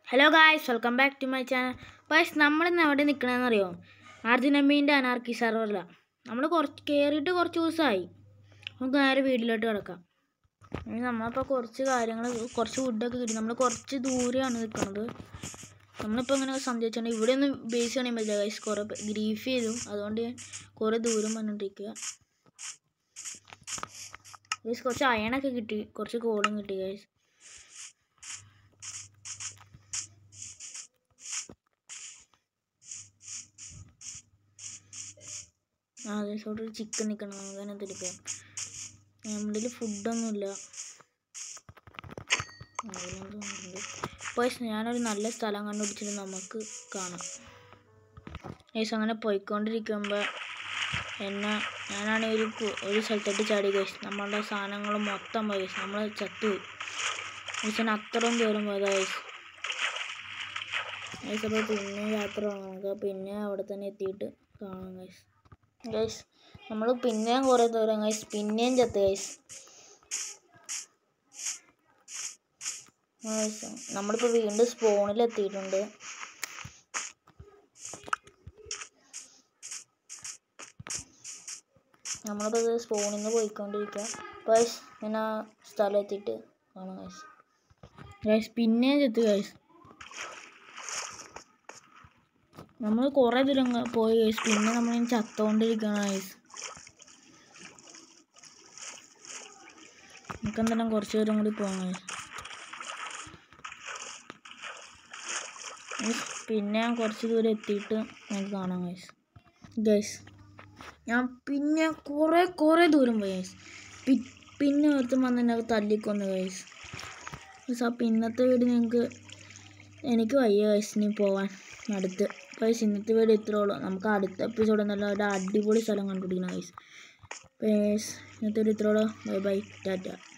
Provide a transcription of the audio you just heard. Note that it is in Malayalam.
hello guys welcome back to my channel guys നമ്മളിന്ന് എവിടെ നിൽക്കണമെന്ന് അറിയോ അർജുനമ്മീൻ്റെ അനാർക്കി സെർവറിലാണ് നമ്മൾ കുറച്ച് കയറിയിട്ട് കുറച്ച് ദിവസമായി നമുക്ക് നേരെ വീട്ടിലോട്ട് കിടക്കാം ഇനി നമ്മളിപ്പോൾ കുറച്ച് കാര്യങ്ങൾ കുറച്ച് ഫുഡൊക്കെ കിട്ടി നമ്മൾ കുറച്ച് ദൂരെയാണ് നിൽക്കുന്നത് നമ്മളിപ്പോൾ ഇങ്ങനെ സന്ധ്യിച്ചുകൊണ്ട് ഇവിടെ ഒന്ന് ബേസ് ചെയ്യാൻ പറ്റില്ല ഗൈസ് കുറേ ഗ്രീഫ് ചെയ്തു അതുകൊണ്ട് ഞാൻ കുറേ ദൂരം വന്നിട്ടിരിക്കുക ഗൈസ് കുറച്ച് അയണൊക്കെ കിട്ടി കുറച്ച് കോളും കിട്ടി ഗൈസ് ആ അതേസോട്ട് ഒരു ചിക്കൻ നിൽക്കണം നമുക്ക് തന്നെ തിരിക്കാം നമ്മുടെ കയ്യിൽ ഫുഡൊന്നുമില്ല അപ്പോൾ ഞാനൊരു നല്ല സ്ഥലം കണ്ടുപിടിച്ചിട്ട് നമുക്ക് കാണാം ഏസ് അങ്ങനെ പോയിക്കൊണ്ടിരിക്കുമ്പോൾ എന്നെ ഞാനാണ് ഒരു കു- ഒരു സ്ഥലത്തോട്ട് ചാടി കഴിച്ചു നമ്മളുടെ സാധനങ്ങൾ മൊത്തം പോയി കഴിച്ചു നമ്മൾ ചത്തുപോയി കഴിച്ചാൽ അത്രയും ദൂരം പോയതാ കഴിച്ചു കഴിച്ച് അപ്പോൾ പിന്നെ യാത്ര തുടങ്ങാം നമുക്ക് പിന്നെ അവിടെ തന്നെ എത്തിയിട്ട് കാണാം കഴിച്ചു ഗൈസ് നമ്മൾ പിന്നെയും കുറേ ദൂരം ഗൈസ് പിന്നെയും ചത്ത് ഗൈസ് നമ്മളിപ്പോൾ വീണ്ടും സ്പോണിൽ എത്തിയിട്ടുണ്ട് നമ്മളിപ്പോൾ ഇത് സ്പോണിൽ നിന്ന് പോയിക്കൊണ്ടിരിക്കുക ഗൈസ് ഞാൻ ആ സ്ഥലം എത്തിയിട്ട് കാണാം ഗൈസ് ഗൈസ് പിന്നെയും ചത്ത് ഗൈസ് നമ്മൾ കുറേ ദൂരം അങ്ങ് പോയി ഗൈസ് പിന്നെ നമ്മൾ ചത്തോണ്ടിരിക്കണം ഗൈസ് നമുക്ക് എന്തായാലും കുറച്ച് ദൂരം കൂടി പോകാം ഗൈസ് ഗൈസ്, പിന്നെ ഞാൻ കുറച്ച് ദൂരം എത്തിയിട്ട് നമുക്ക് കാണാം ഗൈസ് ഗൈസ് ഞാൻ പിന്നെ കുറേ കുറേ ദൂരം പോയി ഗൈസ് പി- പിന്നെ ഒരുത്തും വന്ന് എന്നെ തല്ലിക്കൊന്നു ഗൈസ് ഗൈസ് അപ്പോൾ ഇന്നത്തെ വീട് നിങ്ങൾക്ക് എനിക്ക് വയ്യ ഗൈസ് ഇനി പോവാൻ അടുത്ത് ഗൈസ് ഇന്നത്തെ വീട് ഇത്രേ ഉള്ളൂ നമുക്ക് അടുത്ത എപ്പിസോഡ് നല്ല ഒരു അടിപൊളി സ്ഥലം കണ്ടുപിടിക്കണം ഗൈസ് ഗൈസ് ഇന്നത്തെ വീട് ഇത്രേ ഉള്ളൂ ബൈ ബൈ ടാറ്റ